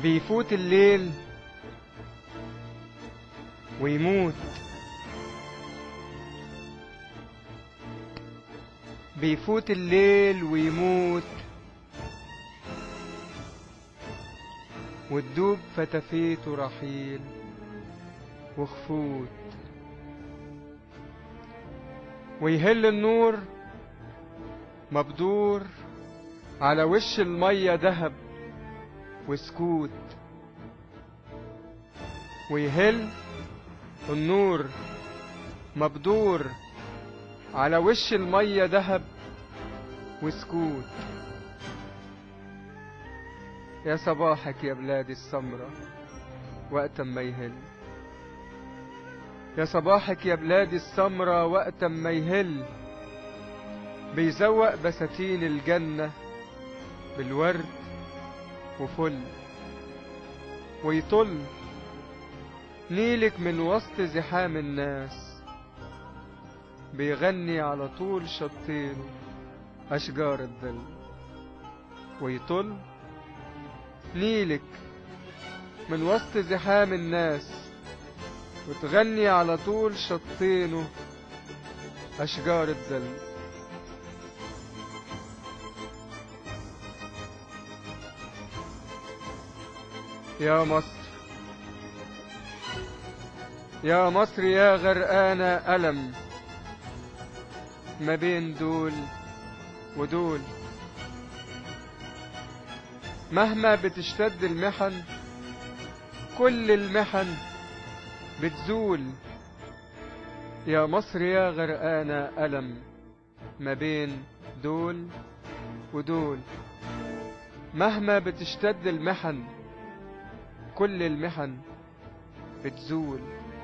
بيفوت الليل ويموت بيفوت الليل ويموت وتدوب فتفيت رحيل وخفوت ويهل النور مبدور على وش المية دهب وسكوت ويهل النور مبدور على وش المية دهب وسكوت يا صباحك يا بلادي السمرة وقت ما يهل يا صباحك يا بلادي السمرة وقت ما يهل بيزوق بساتين الجنة بالورد وفل ويطل نيلك من وسط زحام الناس بيغني على طول شطينه أشجار الظل ويطل نيلك من وسط زحام الناس وتغني على طول شطينه أشجار الظل يا مصر يا مصر يا غرقانة ألم ما بين دول ودول مهما بتشتد المحن كل المحن بتزول يا مصر يا غرقانة ألم ما بين دول ودول مهما بتشتد المحن كل المحن بتزول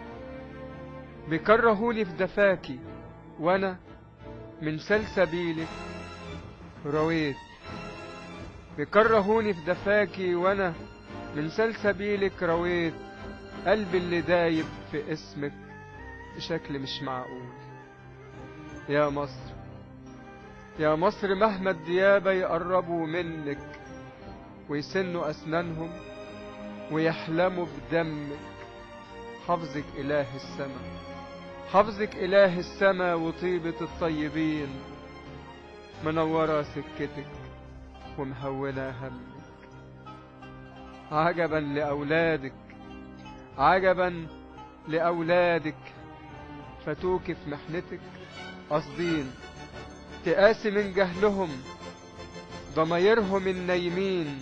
بيكرهوني في دفاكي وانا من سلسبيلك رويت بيكرهوني في دفاكي وانا من سلسبيلك رويت قلبي اللي دايب في اسمك بشكل مش معقول يا مصر يا مصر مهما الديابة يقربوا منك ويسنوا أسنانهم ويحلموا بدمك حفظك إله السماء حفظك إله السماء وطيبة الطيبين منورة سكتك ومهونة همك عجبا لأولادك عجبا لأولادك فتوك في محنتك قصدين تقاسي من جهلهم ضمايرهم النايمين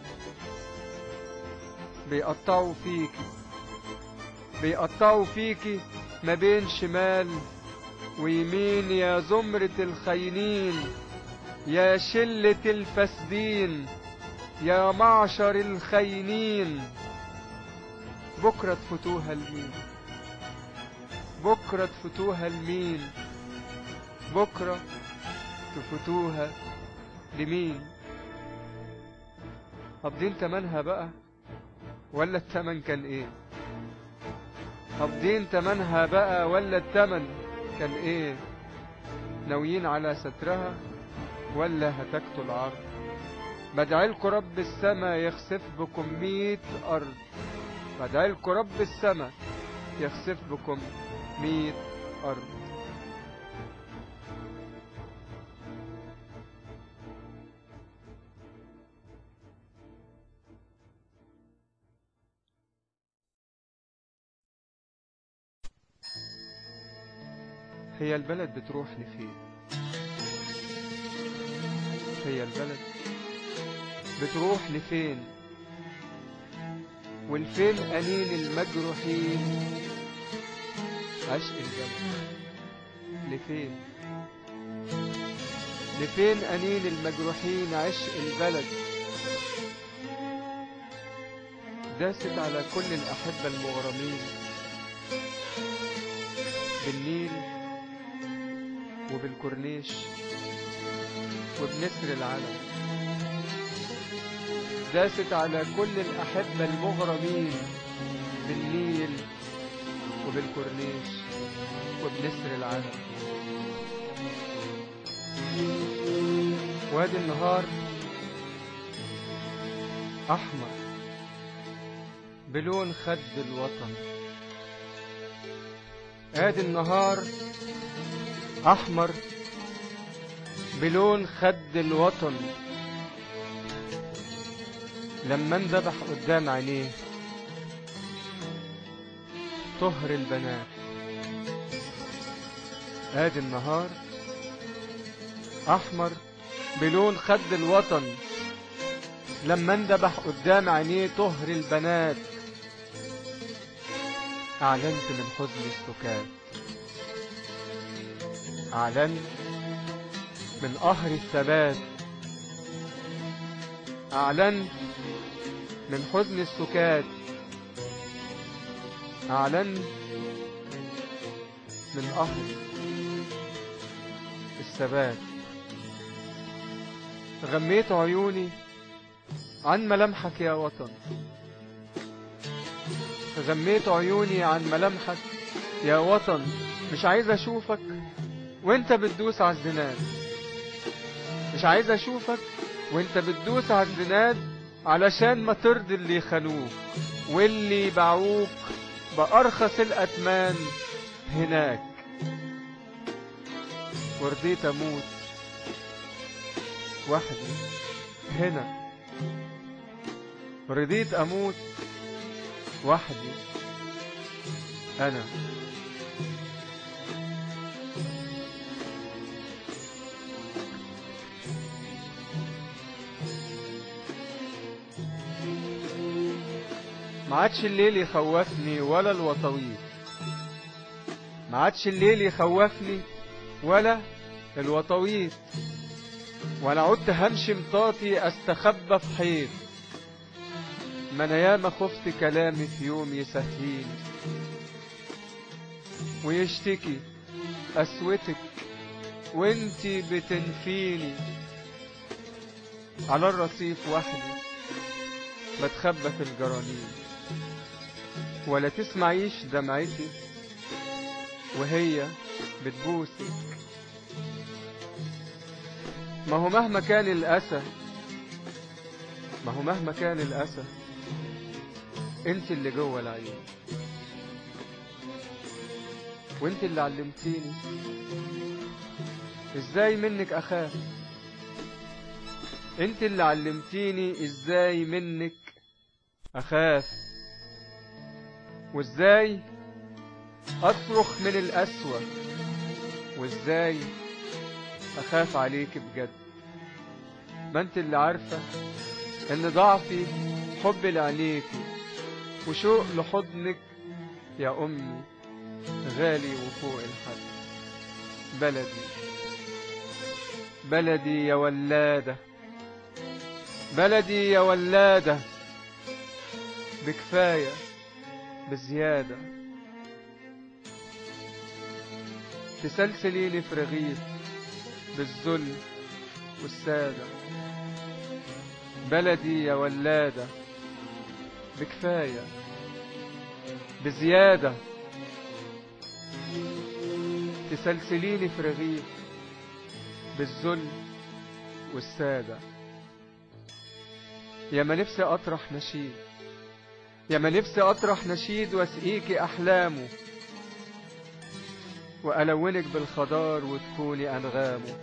بيقطعوا فيكي بيقطعوا فيكي ما بين شمال ويمين يا زمرة الخاينين يا شلة الفاسدين يا معشر الخاينين بكرة تفوتوها لمين بكرة تفوتوها لمين بكرة تفوتوها لمين قابضين تمنها بقى ولا التمن كان ايه قابضين تمنها بقى ولا التمن كان ايه ناويين على سترها ولا هتاكتوا العرض بدعيلكوا رب السما يخسف بكم ميت أرض بدعيلكوا رب السما يخسف بكم ميت أرض هي البلد بتروح لفين هي البلد بتروح لفين والفين أنين المجروحين عشق الجنة لفين لفين أنين المجروحين عشق البلد داست على كل الأحبة المغرمين بالنيل وبالكورنيش وبنسر العالم داست على كل الأحبة المغرمين بالنيل وبالكورنيش وبنسر العالم وادي النهار أحمر بلون خد الوطن ادي النهار احمر بلون خد الوطن لما انذبح قدام عينيه طهر البنات ادي النهار احمر بلون خد الوطن لما اندبح قدام عينيه طهر البنات اعلنت من حزن السكات اعلنت من قهر الثبات اعلنت من حزن السكات اعلنت من قهر الثبات غميت عيوني عن ملامحك يا وطن غميت عيوني عن ملامحك يا وطن مش عايز اشوفك وانت بتدوس على الزناد مش عايز اشوفك وانت بتدوس على الزناد علشان ما ترضي اللي خانوك واللي باعوك بأرخص الأتمان هناك ورضيت أموت وحدي هنا رضيت أموت وحدي أنا ما عادش الليل يخوفني ولا الوطويل ما عادش الليل يخوفني ولا الوطويل ولا عدت همشي مطاطي استخبى في حيط ما انا ياما خفت كلامي في يوم يسهيني ويشتكي قسوتك وانتي بتنفيني على الرصيف وحدي بتخبى في الجرانين ولا تسمعيش دمعتي وهي بتبوسك ما هو مهما كان الأسى ما هو مهما كان الأسى انت اللي جوه العين وانت اللي علمتيني ازاي منك اخاف انت اللي علمتيني ازاي منك اخاف وازاي اصرخ من الاسوأ وازاي اخاف عليك بجد ما انت اللي عارفة ان ضعفي حب لعينيكي وشوق لحضنك يا امي غالي وفوق الحد بلدي بلدي يا ولادة بلدي يا ولادة بكفاية بزيادة تسلسليني في رغيف بالذل والسادة بلدي يا ولادة بكفاية بزيادة تسلسليني في رغيف بالذل والسادة يا ما نفسي أطرح نشيد يا ما نفسي أطرح نشيد واسقيكي أحلامه وألونك بالخضار وتكوني أنغامه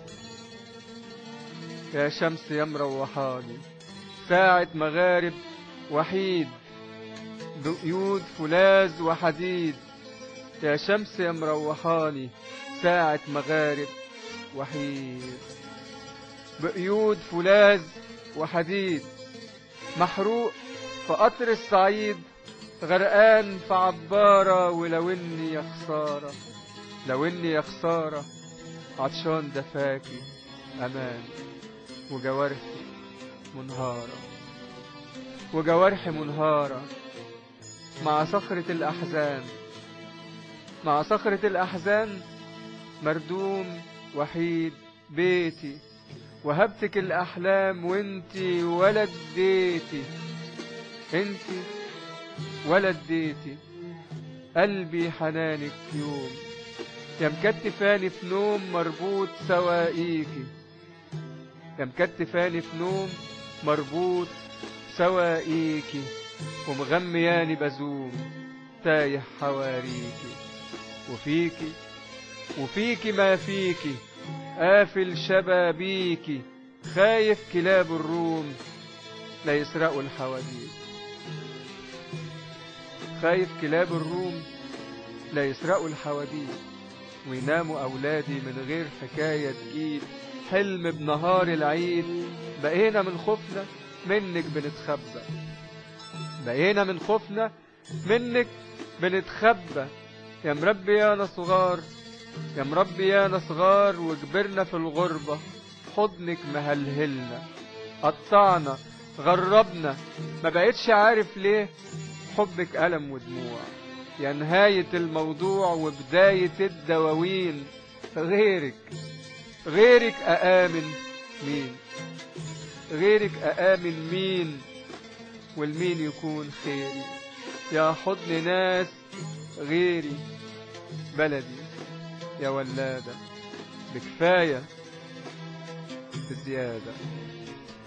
يا شمس يا مروحاني ساعة مغارب وحيد بقيود فولاذ وحديد يا شمس يا مروحاني ساعة مغارب وحيد بقيود فولاذ وحديد محروق في قطر الصعيد غرقان في عبارة ولو اني يا خسارة لو اني يا خسارة عطشان دفاكي امان وجوارحي منهارة وجوارحي منهارة مع صخرة الأحزان مع صخرة الأحزان مردوم وحيد بيتي وهبتك الأحلام وانتي ولا اديتي انتي ولا اديتي قلبي حنانك يوم يا مكتفاني في نوم مربوط سوائيكي يا مكتفاني في نوم مربوط سوائيكي ومغمياني بزوم تايه حواريكي وفيكي وفيكي ما فيكي قافل شبابيكي خايف كلاب الروم لا يسرقوا الحواديت خايف كلاب الروم لا يسرقوا الحواديت ويناموا أولادي من غير حكاية تجيب حلم بنهار العيد بقينا من خوفنا منك بنتخبى بقينا من خوفنا منك بنتخبى يا مربيانا صغار يا مربيانا صغار وكبرنا في الغربة حضنك مهلهلنا قطعنا غربنا ما بقيتش عارف ليه حبك ألم ودموع يا نهاية الموضوع وبداية الدواوين غيرك غيرك أآمن مين غيرك أآمن مين والمين يكون خيري يا حضن ناس غيري بلدي يا ولادة بكفاية بزيادة